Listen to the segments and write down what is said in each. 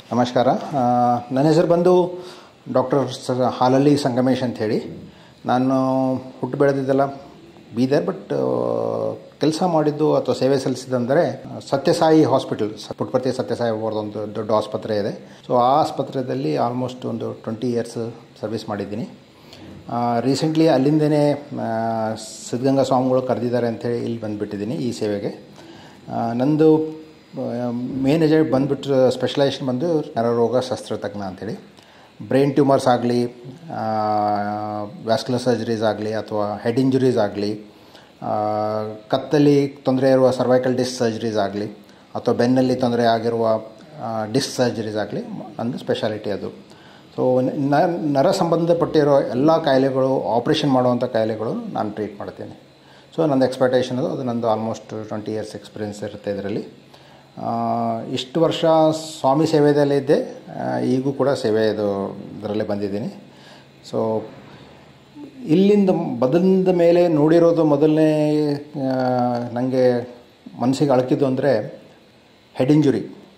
ನಮಸ್ಕಾರ ಆ, ನನ್ನ ಹೆಸರು ಬಂದು ಡಾಕ್ಟರ್ ಸ ಹಾಲಲ್ಲಿ ಸಂಗಮೇಶ್ ಅಂತ ಹೇಳಿ ನಾನು ಹುಟ್ಟು ಬೆಳೆದಿದ್ದೆಲ್ಲ ಬೀದರ್ ಬಟ್ ಕೆಲಸ ಮಾಡಿದ್ದು ಅಥವಾ ಸೇವೆ ಸಲ್ಲಿಸಿದಂದರೆ ಸತ್ಯಸಾಯಿ ಹಾಸ್ಪಿಟಲ್ ಸ- ಪುಟ್ಪರ್ತಿ ಸತ್ಯಸಾಯಿ ಅವ್ರದ್ದು ಒಂದು ದೊಡ್ಡ ಆಸ್ಪತ್ರೆ ಇದೆ ಸೊ ಆ ಆಸ್ಪತ್ರೆಯಲ್ಲಿ ಆಲ್ಮೋಸ್ಟ್ ಒಂದು ಟ್ವೆಂಟಿ ಇಯರ್ಸ್ ಸರ್ವಿಸ್ ಮಾಡಿದ್ದೀನಿ ರೀಸೆಂಟ್ಲಿ ಅಲ್ಲಿಂದನೇ ಆ, ಸಿದ್ಧಗಂಗಾ ಸ್ವಾಮಿಗಳು ಕರೆದಿದ್ದಾರೆ ಅಂಥೇಳಿ ಇಲ್ಲಿ ಬಂದುಬಿಟ್ಟಿದ್ದೀನಿ ಈ ಸೇವೆಗೆ ಆ, ನಂದು ಮೇನ್ ಏಜೆಂಟ್ ಬಂದುಬಿಟ್ಟು ಸ್ಪೆಷಲೈಸೇಷನ್ ಬಂದು ನರರೋಗ ಶಸ್ತ್ರತಜ್ಞ ಅಂಥೇಳಿ ಬ್ರೈನ್ ಟ್ಯೂಮರ್ಸ್ ಆಗಲಿ ವ್ಯಾಸ್ಕ್ಯುಲರ್ ಸರ್ಜರೀಸ್ ಆಗಲಿ ಅಥವಾ ಹೆಡ್ ಇಂಜುರೀಸ್ ಆಗಲಿ ಕತ್ತಲ್ಲಿ ತೊಂದರೆ ಇರುವ ಸರ್ವೈಕಲ್ ಡಿಸ್ಕ್ ಸರ್ಜರೀಸ್ ಆಗಲಿ ಅಥವಾ ಬೆನ್ನಲ್ಲಿ ತೊಂದರೆ ಆಗಿರುವ ಡಿಸ್ಕ್ ಸರ್ಜರೀಸ್ ಆಗಲಿ ನಂದು ಸ್ಪೆಷಾಲಿಟಿ ಅದು ಸೊ ನರ ಸಂಬಂಧಪಟ್ಟಿರೋ ಎಲ್ಲ ಕಾಯಿಲೆಗಳು ಆಪ್ರೇಷನ್ ಮಾಡುವಂಥ ಕಾಯಿಲೆಗಳು ನಾನು ಟ್ರೀಟ್ ಮಾಡ್ತೀನಿ ಸೊ ನಂದು ಎಕ್ಸ್ಪೆಕ್ಟೇಷನ್ ಅದು ಅದು ನಂದು ಆಲ್ಮೋಸ್ಟ್ ಟ್ವೆಂಟಿ ಇಯರ್ಸ್ ಎಕ್ಸ್ಪೀರಿಯನ್ಸ್ ಇರುತ್ತೆ ಇದರಲ್ಲಿ ಇಷ್ಟು ವರ್ಷ ಸ್ವಾಮಿ ಸೇವೆಯಲ್ಲೇ ಇದ್ದೆ ಆ, ಈಗೂ ಕೂಡ ಸೇವೆ ಇದು ಇದರಲ್ಲೇ ಬಂದಿದ್ದೀನಿ ಸೊ ಇಲ್ಲಿಂದ ಬದಲಿಂದ ಮೇಲೆ ನೋಡಿರೋದು ಮೊದಲನೇ ನನಗೆ ಮನಸ್ಸಿಗೆ ಅಳಕಿದ್ದು ಅಂದರೆ ಹೆಡ್ ಇಂಜುರಿ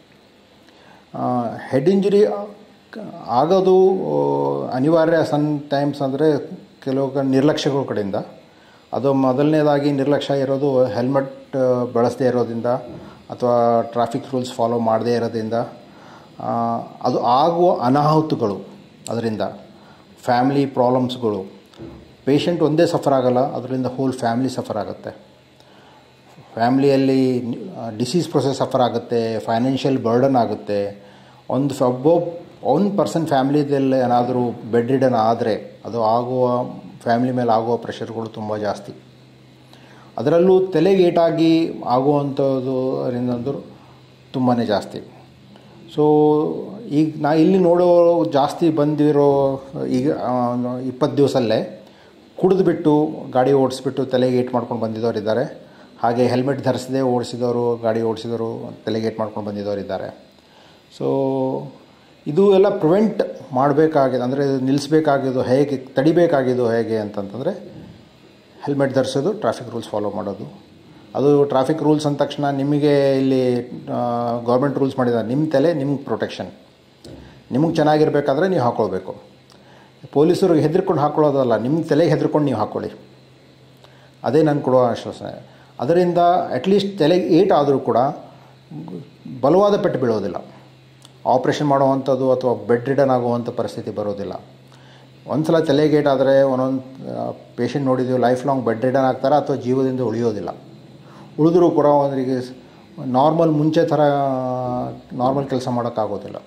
ಹೆಡ್ ಇಂಜುರಿ ಆಗೋದು ಆ, ಅನಿವಾರ್ಯ ಸಮ್ ಟೈಮ್ಸ್ ಅಂದರೆ ಕೆಲವು ನಿರ್ಲಕ್ಷ್ಯಗಳ ಕಡೆಯಿಂದ ಅದು ಮೊದಲನೇದಾಗಿ ನಿರ್ಲಕ್ಷ್ಯ ಇರೋದು ಹೆಲ್ಮೆಟ್ ಬಳಸದೇ ಇರೋದ್ರಿಂದ ಅಥವಾ ಟ್ರಾಫಿಕ್ ರೂಲ್ಸ್ ಫಾಲೋ ಮಾಡದೇ ಇರೋದ್ರಿಂದ ಆ, ಅದು ಆಗುವ ಅನಾಹುತಗಳು ಅದರಿಂದ ಫ್ಯಾಮ್ಲಿ ಪ್ರಾಬ್ಲಮ್ಸ್ಗಳು ಪೇಷಂಟ್ ಒಂದೇ ಸಫರ್ ಆಗಲ್ಲ ಅದರಿಂದ ಹೋಲ್ ಫ್ಯಾಮ್ಲಿ ಸಫರ್ ಆಗುತ್ತೆ ಫ್ಯಾಮ್ಲಿಯಲ್ಲಿ ಡಿಸೀಸ್ ಪ್ರೊಸೆಸ್ ಸಫರ್ ಆಗುತ್ತೆ ಫೈನಾನ್ಷಿಯಲ್ ಬರ್ಡನ್ ಆಗುತ್ತೆ ಒಂದು ಒಬ್ಬ ಒಂದು ಪರ್ಸನ್ ಫ್ಯಾಮ್ಲಿದಲ್ಲಿ ಏನಾದರೂ ಬೆಡ್ ರಿಡನ್ ಆದರೆ ಅದು ಆಗುವ ಫ್ಯಾಮ್ಲಿ ಮೇಲೆ ಆಗುವ ಪ್ರೆಷರ್ಗಳು ತುಂಬ ಜಾಸ್ತಿ ಅದರಲ್ಲೂ ತಲೆಗೆ ಏಟಾಗಿ ಆಗುವಂಥದ್ದು ಅದರಿಂದಂದು ತುಂಬಾ ಜಾಸ್ತಿ ಸೊ ಈಗ ನಾ ಇಲ್ಲಿ ನೋಡೋ ಜಾಸ್ತಿ ಬಂದಿರೋ ಈಗ ಇಪ್ಪತ್ತು ದಿವಸಲ್ಲೇ ಕುಡಿದ್ಬಿಟ್ಟು ಗಾಡಿ ಓಡಿಸ್ಬಿಟ್ಟು ತಲೆಗೆ ಏಟ್ ಮಾಡ್ಕೊಂಡು ಬಂದಿದ್ದವ್ರು ಇದ್ದಾರೆ ಹಾಗೆ ಹೆಲ್ಮೆಟ್ ಧರಿಸದೆ ಓಡಿಸಿದವರು ಗಾಡಿ ಓಡಿಸಿದವರು ತಲೆಗೆ ಏಟ್ ಮಾಡ್ಕೊಂಡು ಬಂದಿದ್ದವ್ರು ಇದ್ದಾರೆ ಸೊ ಇದು ಎಲ್ಲ ಪ್ರಿವೆಂಟ್ ಮಾಡಬೇಕಾಗಿದೆ ಅಂದರೆ ನಿಲ್ಲಿಸಬೇಕಾಗಿದ್ದು ಹೇಗೆ ತಡಿಬೇಕಾಗಿದ್ದು ಹೇಗೆ ಅಂತಂತಂದರೆ ಹೆಲ್ಮೆಟ್ ಧರಿಸೋದು ಟ್ರಾಫಿಕ್ ರೂಲ್ಸ್ ಫಾಲೋ ಮಾಡೋದು ಅದು ಟ್ರಾಫಿಕ್ ರೂಲ್ಸ್ ಅಂದ ತಕ್ಷಣ ನಿಮಗೆ ಇಲ್ಲಿ ಗೌರ್ಮೆಂಟ್ ರೂಲ್ಸ್ ಮಾಡಿದ್ದಾರೆ ನಿಮ್ಮ ತಲೆ ನಿಮ್ಗೆ ಪ್ರೊಟೆಕ್ಷನ್ ನಿಮಗೆ ಚೆನ್ನಾಗಿರ್ಬೇಕಾದ್ರೆ ನೀವು ಹಾಕ್ಕೊಳ್ಬೇಕು ಪೊಲೀಸರು ಹೆದರ್ಕೊಂಡು ಹಾಕ್ಕೊಳ್ಳೋದಲ್ಲ ನಿಮ್ಮ ತಲೆಗೆ ಹೆದರ್ಕೊಂಡು ನೀವು ಹಾಕ್ಕೊಳ್ಳಿ ಅದೇ ನಾನು ಕೊಡುವ ಆಶ್ವಾಸನೆ ಅದರಿಂದ ಅಟ್ಲೀಸ್ಟ್ ತಲೆಗೆ ಏಟ್ ಆದರೂ ಕೂಡ ಬಲವಾದ ಪೆಟ್ಟು ಬೀಳೋದಿಲ್ಲ ಆಪ್ರೇಷನ್ ಮಾಡುವಂಥದ್ದು ಅಥವಾ ಬೆಡ್ ರಿಡನ್ ಆಗುವಂಥ ಪರಿಸ್ಥಿತಿ ಬರೋದಿಲ್ಲ ಒಂದು ಸಲ ತಲೆಗೇಟ್ ಆದರೆ ಒಂದೊಂದು ಪೇಷಂಟ್ ನೋಡಿದ್ದೀವಿ ಲೈಫ್ ಲಾಂಗ್ ಬೆಡ್ ರಿಡನ್ ಆಗ್ತಾರೆ ಅಥವಾ ಜೀವದಿಂದ ಉಳಿಯೋದಿಲ್ಲ ಉಳಿದ್ರೂ ಕೂಡ ಅವರಿಗೆ ನಾರ್ಮಲ್ ಮುಂಚೆ ಥರ ನಾರ್ಮಲ್ ಕೆಲಸ ಮಾಡೋಕ್ಕಾಗೋದಿಲ್ಲ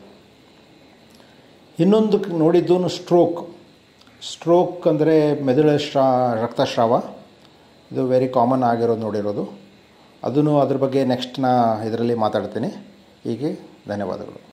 ಇನ್ನೊಂದು ನೋಡಿದ್ದು ಸ್ಟ್ರೋಕ್ ಸ್ಟ್ರೋಕ್ ಅಂದರೆ ಮೆದುಳ ಸ್ಟ್ರಾ ರಕ್ತಸ್ರಾವ ಇದು ವೆರಿ ಕಾಮನ್ ಆಗಿರೋದು ನೋಡಿರೋದು ಅದನ್ನು ಅದ್ರ ಬಗ್ಗೆ ನೆಕ್ಸ್ಟ್ ನಾ ಇದರಲ್ಲಿ ಮಾತಾಡ್ತೀನಿ ಹೀಗೆ ಧನ್ಯವಾದಗಳು